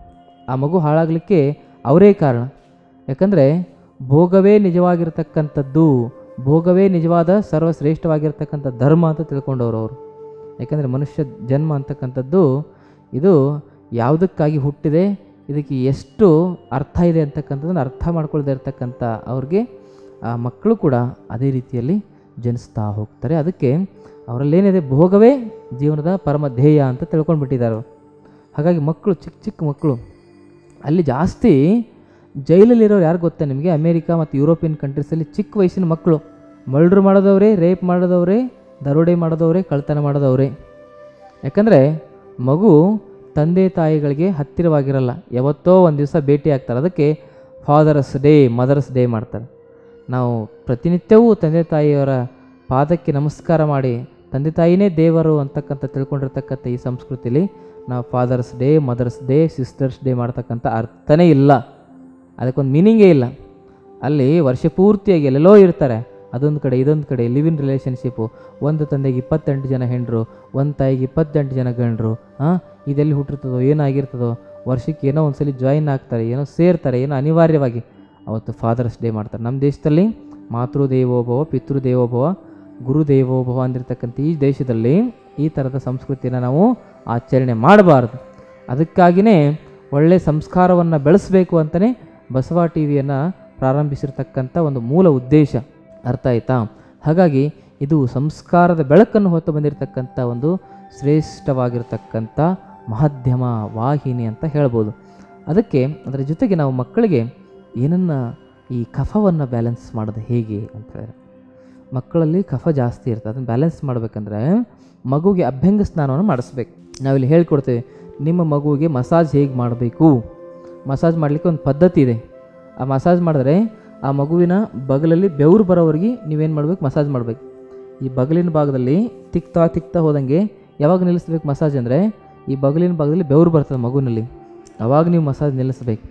ಆ ಮಗು ಹಾಳಾಗಲಿಕ್ಕೆ ಅವರೇ ಕಾರಣ ಯಾಕಂದರೆ ಭೋಗವೇ ನಿಜವಾಗಿರ್ತಕ್ಕಂಥದ್ದು ಭೋಗವೇ ನಿಜವಾದ ಸರ್ವಶ್ರೇಷ್ಠವಾಗಿರ್ತಕ್ಕಂಥ ಧರ್ಮ ಅಂತ ತಿಳ್ಕೊಂಡವರು ಅವರು ಯಾಕಂದರೆ ಮನುಷ್ಯ ಜನ್ಮ ಅಂತಕ್ಕಂಥದ್ದು ಇದು ಯಾವುದಕ್ಕಾಗಿ ಹುಟ್ಟಿದೆ ಇದಕ್ಕೆ ಎಷ್ಟು ಅರ್ಥ ಇದೆ ಅಂತಕ್ಕಂಥದ್ದನ್ನು ಅರ್ಥ ಮಾಡ್ಕೊಳ್ದೇ ಇರ್ತಕ್ಕಂಥ ಅವ್ರಿಗೆ ಆ ಮಕ್ಕಳು ಕೂಡ ಅದೇ ರೀತಿಯಲ್ಲಿ ಜನಿಸ್ತಾ ಹೋಗ್ತಾರೆ ಅದಕ್ಕೆ ಅವರಲ್ಲೇನಿದೆ ಭೋಗವೇ ಜೀವನದ ಪರಮ ಧ್ಯೇಯ ಅಂತ ತಿಳ್ಕೊಂಡ್ಬಿಟ್ಟಿದ್ದಾರೆ ಅವ್ರು. ಹಾಗಾಗಿ ಮಕ್ಕಳು ಚಿಕ್ಕ ಚಿಕ್ಕ ಮಕ್ಕಳು ಅಲ್ಲಿ ಜಾಸ್ತಿ ಜೈಲಲ್ಲಿರೋರು ಯಾರು ಗೊತ್ತಾ ನಿಮಗೆ ಅಮೇರಿಕಾ ಮತ್ತು ಯುರೋಪಿಯನ್ ಕಂಟ್ರೀಸಲ್ಲಿ ಚಿಕ್ಕ ವಯಸ್ಸಿನ ಮಕ್ಕಳು ಮರ್ಡ್ರ್ ಮಾಡೋದವ್ರೆ ರೇಪ್ ಮಾಡೋದವ್ರೆ ದರೋಡೆ ಮಾಡೋದವ್ರೆ ಕಳ್ತನ ಮಾಡೋದವ್ರೆ ಯಾಕಂದರೆ ಮಗು ತಂದೆ ತಾಯಿಗಳಿಗೆ ಹತ್ತಿರವಾಗಿರಲ್ಲ ಯಾವತ್ತೋ ಒಂದು ದಿವಸ ಭೇಟಿ ಆಗ್ತಾರೆ ಅದಕ್ಕೆ ಫಾದರ್ಸ್ ಡೇ ಮದರ್ಸ್ ಡೇ ಮಾಡ್ತಾರೆ ನಾವು ಪ್ರತಿನಿತ್ಯವೂ ತಂದೆ ತಾಯಿಯವರ ಪಾದಕ್ಕೆ ನಮಸ್ಕಾರ ಮಾಡಿ ತಂದೆ ತಾಯಿನೇ ದೇವರು ಅಂತಕ್ಕಂಥ ತಿಳ್ಕೊಂಡಿರ್ತಕ್ಕಂಥ ಈ ಸಂಸ್ಕೃತಿಲಿ ನಾವು fathers day mothers day sisters day ಮಾಡ್ತಕ್ಕಂಥ ಅರ್ಥನೇ ಇಲ್ಲ ಅದಕ್ಕೊಂದು ಮೀನಿಂಗೇ ಇಲ್ಲ ಅಲ್ಲಿ ವರ್ಷ ಪೂರ್ತಿಯಾಗಿ ಎಲ್ಲೆಲ್ಲೋ ಇರ್ತಾರೆ ಅದೊಂದು ಕಡೆ ಇದೊಂದು ಕಡೆ ಲಿವ್ ಇನ್ ರಿಲೇಷನ್ಶಿಪ್ಪು ಒಂದು ತಂದೆಗೆ ಇಪ್ಪತ್ತೆಂಟು ಜನ ಹೆಂಡರು ಒಂದು ತಾಯಿಗೆ ಇಪ್ಪತ್ತೆಂಟು ಜನ ಗಂಡರು ಹಾಂ ಇದೆಲ್ಲಿ ಹುಟ್ಟಿರ್ತದೋ ಏನಾಗಿರ್ತದೋ ವರ್ಷಕ್ಕೆ ಏನೋ ಒಂದ್ಸಲಿ ಜಾಯಿನ್ ಆಗ್ತಾರೆ ಏನೋ ಸೇರ್ತಾರೆ ಏನೋ ಅನಿವಾರ್ಯವಾಗಿ ಅವತ್ತು ಫಾದರ್ಸ್ ಡೇ ಮಾಡ್ತಾರೆ ನಮ್ಮ ದೇಶದಲ್ಲಿ ಮಾತೃದೇವೋಭವ ಪಿತೃದೇವೋಭವ ಗುರುದೇವೋಭವ ಅಂದಿರ್ತಕ್ಕಂಥ ಈ ದೇಶದಲ್ಲಿ ಈ ಥರದ ಸಂಸ್ಕೃತಿಯನ್ನು ನಾವು ಆಚರಣೆ ಮಾಡಬಾರ್ದು ಅದಕ್ಕಾಗಿಯೇ ಒಳ್ಳೆಯ ಸಂಸ್ಕಾರವನ್ನು ಬೆಳೆಸಬೇಕು ಅಂತಲೇ ಬಸವ ಟಿ ವಿಯನ್ನು ಪ್ರಾರಂಭಿಸಿರ್ತಕ್ಕಂಥ ಒಂದು ಮೂಲ ಉದ್ದೇಶ ಅರ್ಥ ಆಯ್ತಾ ಹಾಗಾಗಿ ಇದು ಸಂಸ್ಕಾರದ ಬೆಳಕನ್ನು ಹೊತ್ತು ಬಂದಿರತಕ್ಕಂಥ ಒಂದು ಶ್ರೇಷ್ಠವಾಗಿರ್ತಕ್ಕಂಥ ಮಾಧ್ಯಮ ವಾಹಿನಿ ಅಂತ ಹೇಳ್ಬೋದು ಅದಕ್ಕೆ ಅದರ ಜೊತೆಗೆ ನಾವು ಮಕ್ಕಳಿಗೆ ಏನನ್ನು ಈ ಕಫವನ್ನು ಬ್ಯಾಲೆನ್ಸ್ ಮಾಡೋದು ಹೇಗೆ ಅಂತ ಹೇಳಿದ್ರೆ ಮಕ್ಕಳಲ್ಲಿ ಕಫ ಜಾಸ್ತಿ ಇರ್ತದೆ ಅದನ್ನು ಬ್ಯಾಲೆನ್ಸ್ ಮಾಡಬೇಕಂದ್ರೆ ಮಗುಗೆ ಅಭ್ಯಂಗ ಸ್ನಾನವನ್ನು ಮಾಡಿಸ್ಬೇಕು ನಾವಿಲ್ಲಿ ಹೇಳ್ಕೊಡ್ತೇವೆ ನಿಮ್ಮ ಮಗುವಿಗೆ ಮಸಾಜ್ ಹೇಗೆ ಮಾಡಬೇಕು ಮಸಾಜ್ ಮಾಡಲಿಕ್ಕೆ ಒಂದು ಪದ್ಧತಿ ಇದೆ ಆ ಮಸಾಜ್ ಮಾಡಿದ್ರೆ ಆ ಮಗುವಿನ ಬಗಲಲ್ಲಿ ಬೆವರು ಬರೋವರೆಗೆ ನೀವೇನು ಮಾಡಬೇಕು ಮಸಾಜ್ ಮಾಡಬೇಕು ಈ ಬಗಲಿನ ಭಾಗದಲ್ಲಿ ತಿಕ್ತಾ ತಿಕ್ತಾ ಹೋದಂಗೆ ಯಾವಾಗ ನಿಲ್ಲಿಸ್ಬೇಕು ಮಸಾಜ್ ಅಂದರೆ ಈ ಬಗಲಿನ ಭಾಗದಲ್ಲಿ ಬೆವರು ಬರ್ತದೆ ಮಗುವಿನಲ್ಲಿ ಅವಾಗ ನೀವು ಮಸಾಜ್ ನಿಲ್ಲಿಸ್ಬೇಕು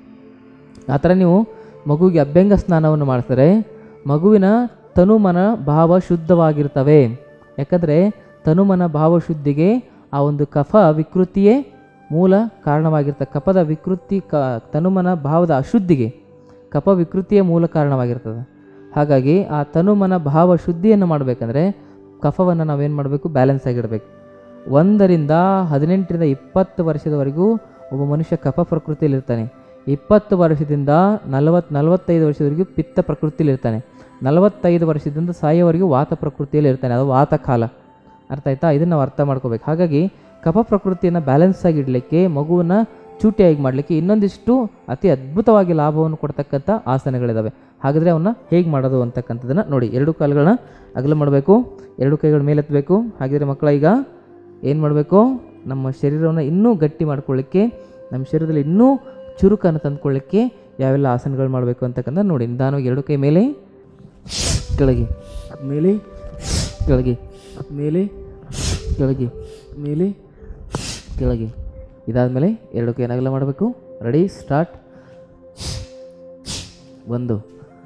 ಆ ಥರ ನೀವು ಮಗುವಿಗೆ ಅಭ್ಯಂಗ ಸ್ನಾನವನ್ನು ಮಾಡ್ತಾರೆ ಮಗುವಿನ ತನುಮನ ಭಾವ ಶುದ್ಧವಾಗಿರ್ತವೆ ಯಾಕಂದರೆ ತನುಮನ ಭಾವಶುದ್ಧಿಗೆ ಆ ಒಂದು ಕಫ ವಿಕೃತಿಯೇ ಮೂಲ ಕಾರಣವಾಗಿರ್ತದೆ ಕಫದ ವಿಕೃತಿ ಕ ತನುಮನ ಭಾವದ ಅಶುದ್ಧಿಗೆ ಕಫ ವಿಕೃತಿಯೇ ಮೂಲ ಕಾರಣವಾಗಿರ್ತದೆ ಹಾಗಾಗಿ ಆ ತನುಮನ ಭಾವ ಶುದ್ಧಿಯನ್ನು ಮಾಡಬೇಕಂದ್ರೆ ಕಫವನ್ನು ನಾವೇನು ಮಾಡಬೇಕು ಬ್ಯಾಲೆನ್ಸ್ ಆಗಿಡಬೇಕು ಒಂದರಿಂದ ಹದಿನೆಂಟರಿಂದ ಇಪ್ಪತ್ತು ವರ್ಷದವರೆಗೂ ಒಬ್ಬ ಮನುಷ್ಯ ಕಫ ಪ್ರಕೃತಿಯಲ್ಲಿರ್ತಾನೆ ಇಪ್ಪತ್ತು ವರ್ಷದಿಂದ ನಲವತ್ತು ನಲವತ್ತೈದು ವರ್ಷದವರೆಗೂ ಪಿತ್ತ ಪ್ರಕೃತಿಯಲ್ಲಿರ್ತಾನೆ ನಲವತ್ತೈದು ವರ್ಷದಿಂದ ಸಾಯೋವರೆಗೂ ವಾತ ಪ್ರಕೃತಿಯಲ್ಲಿ ಇರ್ತಾನೆ ಅದು ವಾತ ಕಾಲ ಅರ್ಥ ಆಯ್ತಾ ಇದನ್ನು ನಾವು ಅರ್ಥ ಮಾಡ್ಕೋಬೇಕು ಹಾಗಾಗಿ ಕಫ ಪ್ರಕೃತಿಯನ್ನು ಬ್ಯಾಲೆನ್ಸ್ ಆಗಿ ಇಡಲಿಕ್ಕೆ ಮಗುವನ್ನು ಚೂಟಿಯಾಗಿ ಮಾಡಲಿಕ್ಕೆ ಇನ್ನೊಂದಿಷ್ಟು ಅತಿ ಅದ್ಭುತವಾಗಿ ಲಾಭವನ್ನು ಕೊಡ್ತಕ್ಕಂಥ ಆಸನಗಳಿದ್ದಾವೆ ಹಾಗಾದರೆ ಅವನ್ನ ಹೇಗೆ ಮಾಡೋದು ಅಂತಕ್ಕಂಥದ್ದನ್ನು ನೋಡಿ ಎರಡು ಕಾಲುಗಳನ್ನ ಅಗಲ ಮಾಡಬೇಕು ಎರಡು ಕೈಗಳ ಮೇಲೆತ್ತಬೇಕು ಹಾಗಿದ್ರೆ ಮಕ್ಕಳ ಈಗ ಏನು ಮಾಡಬೇಕು ನಮ್ಮ ಶರೀರವನ್ನು ಇನ್ನೂ ಗಟ್ಟಿ ಮಾಡ್ಕೊಳ್ಳಿಕ್ಕೆ ನಮ್ಮ ಶರೀರದಲ್ಲಿ ಇನ್ನೂ ಚುರುಕನ್ನು ತಂದುಕೊಳ್ಳಿಕ್ಕೆ ಯಾವೆಲ್ಲ ಆಸನಗಳು ಮಾಡಬೇಕು ಅಂತಕ್ಕಂಥ ನೋಡಿ ನಿಧಾನವಾಗಿ ಎರಡು ಕೈ ಮೇಲೆ ಕೆಳಗೆ ಮೇಲೆ ಕೆಳಗೆ ಮೇಲೆ ಕೆಳಗೆ ಮೇಲೆ ಕೆಳಗೆ ಇದಾದಮೇಲೆ ಎರಡು ಕೈ ಅಗಲ ಮಾಡಬೇಕು ರೆಡಿ ಸ್ಟಾರ್ಟ್ ಒಂದು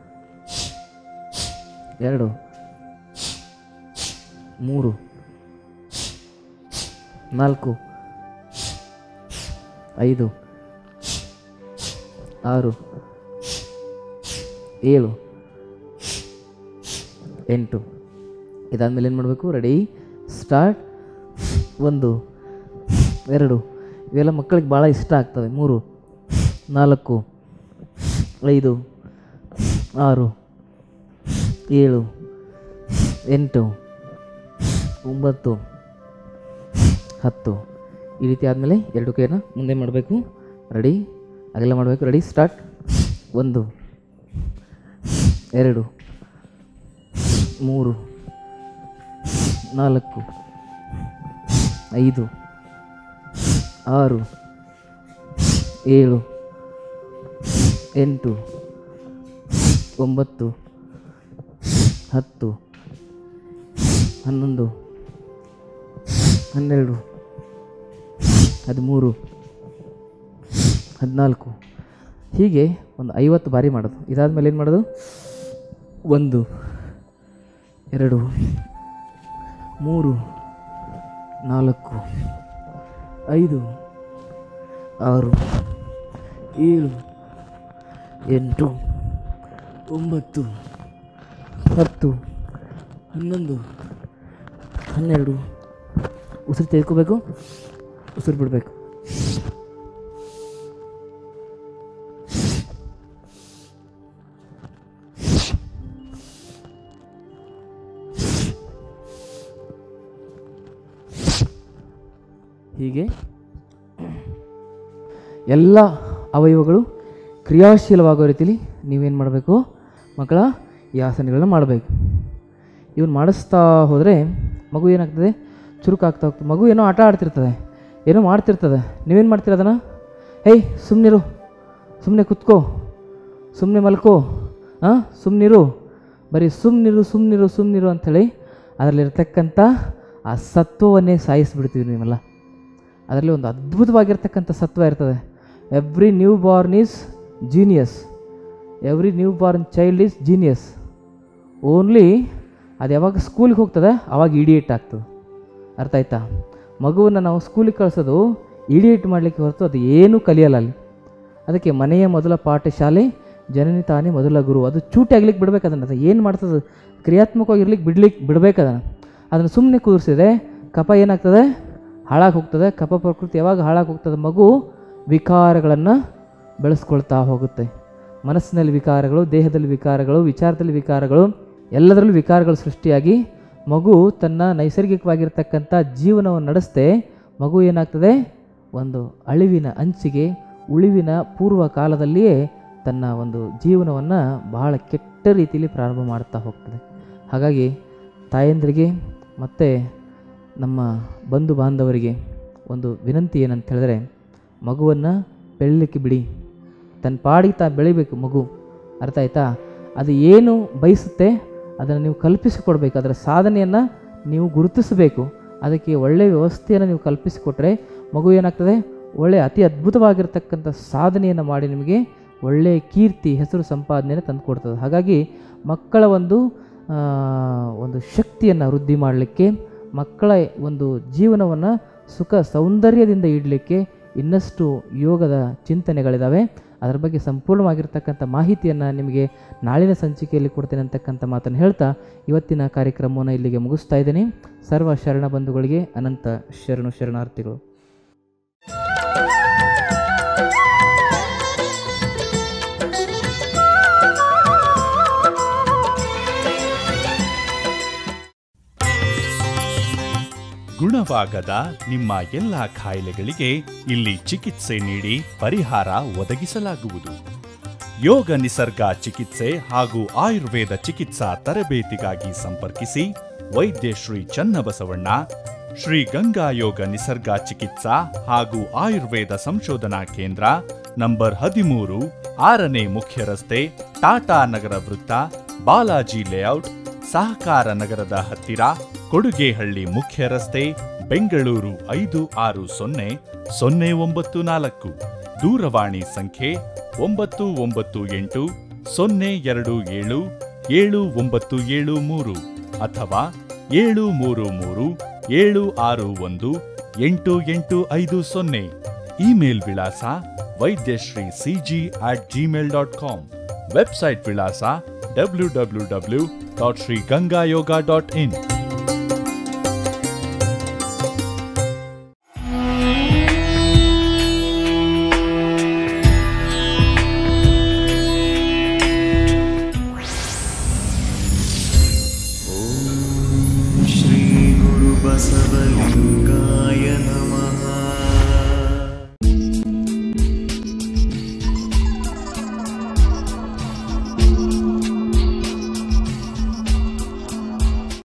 ಎರಡು ಮೂರು ನಾಲ್ಕು ಐದು ಆರು ಏಳು ಎಂಟು ಇದಾದಮೇಲೆ ಏನು ಮಾಡಬೇಕು ರೆಡಿ ಸ್ಟಾರ್ಟ್ ಒಂದು ಎರಡು ಇವೆಲ್ಲ ಮಕ್ಕಳಿಗೆ ಭಾಳ ಇಷ್ಟ ಆಗ್ತವೆ ಮೂರು ನಾಲ್ಕು ಐದು ಆರು ಏಳು ಎಂಟು ಒಂಬತ್ತು ಹತ್ತು ಈ ರೀತಿ ಆದಮೇಲೆ ಎರಡು ಕೈನ ಮುಂದೆ ಮಾಡಬೇಕು ರೆಡಿ ಅಗಲ ಮಾಡಬೇಕು ರೆಡಿ ಸ್ಟಾರ್ಟ್ ಒಂದು ಎರಡು ಮೂರು ನಾಲ್ಕು ಐದು ಆರು ಏಳು ಎಂಟು ಒಂಬತ್ತು ಹತ್ತು ಹನ್ನೊಂದು ಹನ್ನೆರಡು ಹದಿಮೂರು ಹದಿನಾಲ್ಕು ಹೀಗೆ ಒಂದು ಐವತ್ತು ಬಾರಿ ಮಾಡೋದು ಇದಾದಮೇಲೆ ಏನು ಮಾಡೋದು ಒಂದು ಎರಡು ಮೂರು ನಾಲ್ಕು ಐದು ಆರು ಏಳು ಎಂಟು ಒಂಬತ್ತು ಹತ್ತು ಹನ್ನೊಂದು ಹನ್ನೆರಡು ಉಸಿರು ತೆಗೆದುಕೋಬೇಕು ಉಸಿರು ಬಿಡಬೇಕು ಹೀಗೆ ಎಲ್ಲ ಅವಯವಗಳು ಕ್ರಿಯಾಶೀಲವಾಗೋ ರೀತಿಲಿ ನೀವೇನು ಮಾಡಬೇಕು ಮಕ್ಕಳ ಈ ಆಸನಗಳನ್ನ ಮಾಡಬೇಕು ಇವನು ಮಾಡಿಸ್ತಾ ಹೋದರೆ ಮಗು ಏನಾಗ್ತದೆ ಚುರುಕಾಗ್ತಾ ಹೋಗ್ತದೆ ಮಗು ಏನೋ ಆಟ ಆಡ್ತಿರ್ತದೆ ಏನೋ ಮಾಡ್ತಿರ್ತದೆ ನೀವೇನು ಮಾಡ್ತೀರ ಅದನ್ನು ಹೇಯ್ ಸುಮ್ಮನಿರು ಸುಮ್ಮನೆ ಕುತ್ಕೋ ಸುಮ್ಮನೆ ಮಲ್ಕೋ ಹಾಂ ಸುಮ್ಮನಿರು ಬರೀ ಸುಮ್ಮನಿರು ಸುಮ್ಮನಿರು ಸುಮ್ಮನಿರು ಅಂಥೇಳಿ ಅದರಲ್ಲಿರ್ತಕ್ಕಂಥ ಆ ಸತ್ವವನ್ನೇ ಸಾಯಿಸಿಬಿಡ್ತೀವಿ ನೀವೆಲ್ಲ ಅದರಲ್ಲಿ ಒಂದು ಅದ್ಭುತವಾಗಿರ್ತಕ್ಕಂಥ ಸತ್ವ ಇರ್ತದೆ every new born is genius every new born child is genius only ಅದು ಯಾವಾಗ ಸ್ಕೂಲಿಗೆ ಹೋಗ್ತದೆ ಆವಾಗ ಇಡಿಯೇಟ್ ಆಗ್ತದೆ ಅರ್ಥ ಆಯ್ತಾ ಮಗುವನ್ನು ನಾವು ಸ್ಕೂಲಿಗೆ ಕಳಿಸೋದು ಇಡಿಯೇಟ್ ಮಾಡಲಿಕ್ಕೆ ಹೊರತು ಅದು ಏನೂ ಕಲಿಯಲ್ಲ ಅಲ್ಲಿ ಅದಕ್ಕೆ ಮನೆಯ ಮೊದಲ ಪಾಠಶಾಲೆ ಜನನಿ ತಾನೇ ಮೊದಲ ಗುರು ಅದು ಚೂಟಿ ಆಗ್ಲಿಕ್ಕೆ ಬಿಡ್ಬೇಕು ಅದನ್ನು ಅದು ಏನು ಮಾಡ್ತದೆ ಕ್ರಿಯಾತ್ಮಕವಾಗಿ ಇರ್ಲಿಕ್ಕೆ ಬಿಡ್ಲಿಕ್ಕೆ ಬಿಡ್ಬೇಕು ಅದನ್ನು ಅದನ್ನು ಸುಮ್ಮನೆ ಕೂರಿಸಿದ್ರೆ ಕಪ ಏನಾಗ್ತದೆ ಹಾಳಾಗಿ ಹೋಗ್ತದೆ ಕಪ ಪ್ರಕೃತಿ ಯಾವಾಗ ಹಾಳಾಗಿ ಹೋಗ್ತದೆ ಮಗು ವಿಕಾರಗಳನ್ನು ಬೆಳೆಸ್ಕೊಳ್ತಾ ಹೋಗುತ್ತೆ ಮನಸ್ಸಿನಲ್ಲಿ ವಿಕಾರಗಳು ದೇಹದಲ್ಲಿ ವಿಕಾರಗಳು ವಿಚಾರದಲ್ಲಿ ವಿಕಾರಗಳು ಎಲ್ಲದರಲ್ಲೂ ವಿಕಾರಗಳು ಸೃಷ್ಟಿಯಾಗಿ ಮಗು ತನ್ನ ನೈಸರ್ಗಿಕವಾಗಿರ್ತಕ್ಕಂಥ ಜೀವನವನ್ನು ನಡೆಸದೆ ಮಗು ಏನಾಗ್ತದೆ ಒಂದು ಅಳಿವಿನ ಅಂಚಿಗೆ ಉಳಿವಿನ ಪೂರ್ವ ಕಾಲದಲ್ಲಿಯೇ ತನ್ನ ಒಂದು ಜೀವನವನ್ನು ಬಹಳ ಕೆಟ್ಟ ರೀತಿಯಲ್ಲಿ ಪ್ರಾರಂಭ ಮಾಡ್ತಾ ಹೋಗ್ತದೆ ಹಾಗಾಗಿ ತಾಯಂದ್ರಿಗೆ ಮತ್ತು ನಮ್ಮ ಬಂಧು ಬಾಂಧವರಿಗೆ ಒಂದು ವಿನಂತಿ ಏನಂತ ಹೇಳಿದ್ರೆ ಮಗುವನ್ನು ಬೆಳಲಿಕ್ಕೆ ಬಿಡಿ ತನ್ನ ಪಾಡಿಗೆ ತಾ ಬೆಳಿಬೇಕು ಮಗು ಅರ್ಥ ಆಯ್ತಾ ಅದು ಏನು ಬಯಸುತ್ತೆ ಅದನ್ನು ನೀವು ಕಲ್ಪಿಸಿಕೊಡ್ಬೇಕು ಅದರ ಸಾಧನೆಯನ್ನು ನೀವು ಗುರುತಿಸಬೇಕು ಅದಕ್ಕೆ ಒಳ್ಳೆಯ ವ್ಯವಸ್ಥೆಯನ್ನು ನೀವು ಕಲ್ಪಿಸಿಕೊಟ್ರೆ ಮಗು ಏನಾಗ್ತದೆ ಒಳ್ಳೆಯ ಅತಿ ಅದ್ಭುತವಾಗಿರ್ತಕ್ಕಂಥ ಸಾಧನೆಯನ್ನು ಮಾಡಿ ನಿಮಗೆ ಒಳ್ಳೆಯ ಕೀರ್ತಿ ಹೆಸರು ಸಂಪಾದನೆಯನ್ನು ತಂದುಕೊಡ್ತದೆ ಹಾಗಾಗಿ ಮಕ್ಕಳ ಒಂದು ಆ, ಒಂದು ಶಕ್ತಿಯನ್ನು ವೃದ್ಧಿ ಮಾಡಲಿಕ್ಕೆ ಮಕ್ಕಳ ಒಂದು ಜೀವನವನ್ನು ಸುಖ ಸೌಂದರ್ಯದಿಂದ ಇಡಲಿಕ್ಕೆ ಇನ್ನಷ್ಟು ಯೋಗದ ಚಿಂತನೆಗಳಿದ್ದಾವೆ ಅದರ ಬಗ್ಗೆ ಸಂಪೂರ್ಣವಾಗಿರ್ತಕ್ಕಂಥ ಮಾಹಿತಿಯನ್ನು ನಿಮಗೆ ನಾಳಿನ ಸಂಚಿಕೆಯಲ್ಲಿ ಕೊಡ್ತೇನೆ ಅಂತಕ್ಕಂಥ ಮಾತನ್ನು ಹೇಳ್ತಾ ಇವತ್ತಿನ ಕಾರ್ಯಕ್ರಮವನ್ನು ಇಲ್ಲಿಗೆ ಮುಗಿಸ್ತಾ ಇದ್ದೀನಿ ಸರ್ವ ಶರಣ ಬಂಧುಗಳಿಗೆ ಅನಂತ ಶರಣು ಶರಣಾರ್ಥಿಗಳು ಗುಣವಾಗದ ನಿಮ್ಮ ಎಲ್ಲ ಕಾಯಿಲೆಗಳಿಗೆ ಇಲ್ಲಿ ಚಿಕಿತ್ಸೆ ನೀಡಿ ಪರಿಹಾರ ಒದಗಿಸಲಾಗುವುದು ಯೋಗ ನಿಸರ್ಗ ಚಿಕಿತ್ಸೆ ಹಾಗೂ ಆಯುರ್ವೇದ ಚಿಕಿತ್ಸಾ ತರಬೇತಿಗಾಗಿ ಸಂಪರ್ಕಿಸಿ ವೈದ್ಯ ಶ್ರೀ ಚನ್ನಬಸವಣ್ಣ ಶ್ರೀ ಗಂಗಾ ಯೋಗ ನಿಸರ್ಗ ಚಿಕಿತ್ಸಾ ಹಾಗೂ ಆಯುರ್ವೇದ ಸಂಶೋಧನಾ ಕೇಂದ್ರ ನಂಬರ್ ಹದಿಮೂರು ಆರನೇ ಮುಖ್ಯ ರಸ್ತೆ ಟಾಟಾ ನಗರ ವೃತ್ತ ಬಾಲಾಜಿ ಲೇಔಟ್ ಸಹಕಾರ ನಗರದ ಹತ್ತಿರ ಕೊಡುಗೆಹಳ್ಳಿ ಮುಖ್ಯ ರಸ್ತೆ ಬೆಂಗಳೂರು ಐದು ಆರು ಸೊನ್ನೆ ಸೊನ್ನೆ ಒಂಬತ್ತು ನಾಲ್ಕು ದೂರವಾಣಿ ಸಂಖ್ಯೆ ಒಂಬತ್ತು ಒಂಬತ್ತು ಎಂಟು ಸೊನ್ನೆ ಎರಡು ಏಳು ಏಳು ಒಂಬತ್ತು ಏಳು ಮೂರು ಅಥವಾ ಏಳು ಮೂರು ಮೂರು ಏಳು ಆರು ಒಂದು ಎಂಟು ಎಂಟು ಐದು ಸೊನ್ನೆ ಇಮೇಲ್ ವಿಳಾಸ Vaidyashri CG at gmail dot com website ವಿಳಾಸ W W W dot Shri Gangayoga dot ಇನ್